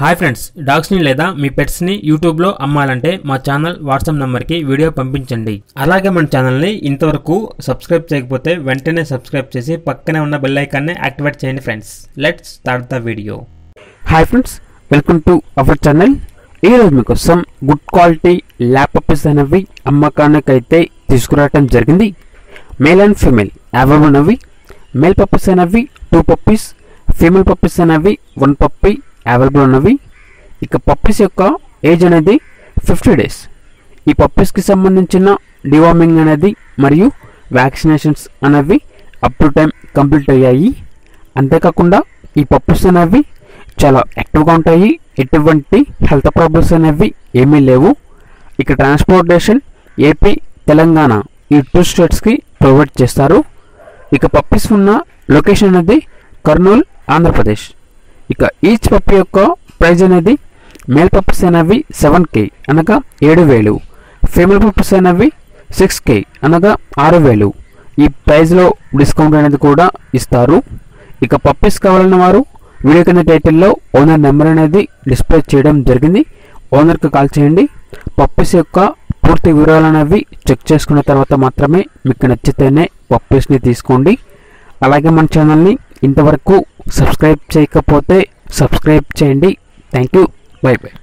hi friends డాగ్స్ని లేదా మీ పెట్స్ని యూట్యూబ్లో అమ్మాలంటే మా ఛానల్ వాట్సాప్ నెంబర్కి వీడియో పంపించండి అలాగే మన ఛానల్ని ఇంతవరకు సబ్స్క్రైబ్ చేయకపోతే వెంటనే సబ్స్క్రైబ్ చేసి పక్కనే ఉన్న బెల్ ఐకాన్ని యాక్టివేట్ చేయండి friends let's start the video hi friends welcome to our channel ఈరోజు మీకోసం గుడ్ క్వాలిటీ ల్యాప్ పప్పీస్ అనేవి అమ్మకానికి అయితే తీసుకురావటం జరిగింది మేల్ అండ్ ఫీమేల్ అవైలబుల్ ఉన్నవి మేల్ పప్పీస్ అనేవి టూ పప్పీస్ ఫీమేల్ పప్పీస్ అనేవి వన్ పప్పీ అవైలబుల్ ఉన్నవి ఇక పప్పీస్ యొక్క ఏజ్ అనేది ఫిఫ్టీ డేస్ ఈ పప్పీస్కి సంబంధించిన డివార్మింగ్ అనేది మరియు వ్యాక్సినేషన్స్ అనేవి అప్ టు టైం కంప్లీట్ అయ్యాయి అంతేకాకుండా ఈ పప్పీస్ అనేవి చాలా యాక్టివ్గా ఉంటాయి ఎటువంటి హెల్త్ ప్రాబ్లమ్స్ అనేవి ఏమీ లేవు ఇక ట్రాన్స్పోర్టేషన్ ఏపీ తెలంగాణ ఈ టూ స్టేట్స్కి ప్రొవైడ్ చేస్తారు ఇక పప్పీస్ ఉన్న లొకేషన్ అనేది కర్నూలు ఆంధ్రప్రదేశ్ ఇక ఈచ్ పప్పి యొక్క ప్రైజ్ అనేది మేల్ పప్పీస్ అనేవి సెవెన్ కే అనగా ఏడు వేలు ఫీమేల్ పప్పీస్ అనేవి సిక్స్ కే అనగా ఆరు వేలు ఈ ప్రైజ్లో డిస్కౌంట్ అనేది కూడా ఇస్తారు ఇక పప్పీస్ కావాలన్న వారు వీడియో కింద టైటిల్లో ఓనర్ నెంబర్ అనేది డిస్ప్లే చేయడం జరిగింది ఓనర్కి కాల్ చేయండి పప్పీస్ యొక్క పూర్తి వివరాలు అనేవి చెక్ చేసుకున్న తర్వాత మాత్రమే మీకు నచ్చితేనే పప్పీస్ని తీసుకోండి అలాగే మన ఛానల్ని ఇంతవరకు సబ్స్క్రైబ్ చేయకపోతే సబ్స్క్రైబ్ చేయండి థ్యాంక్ యూ బై బై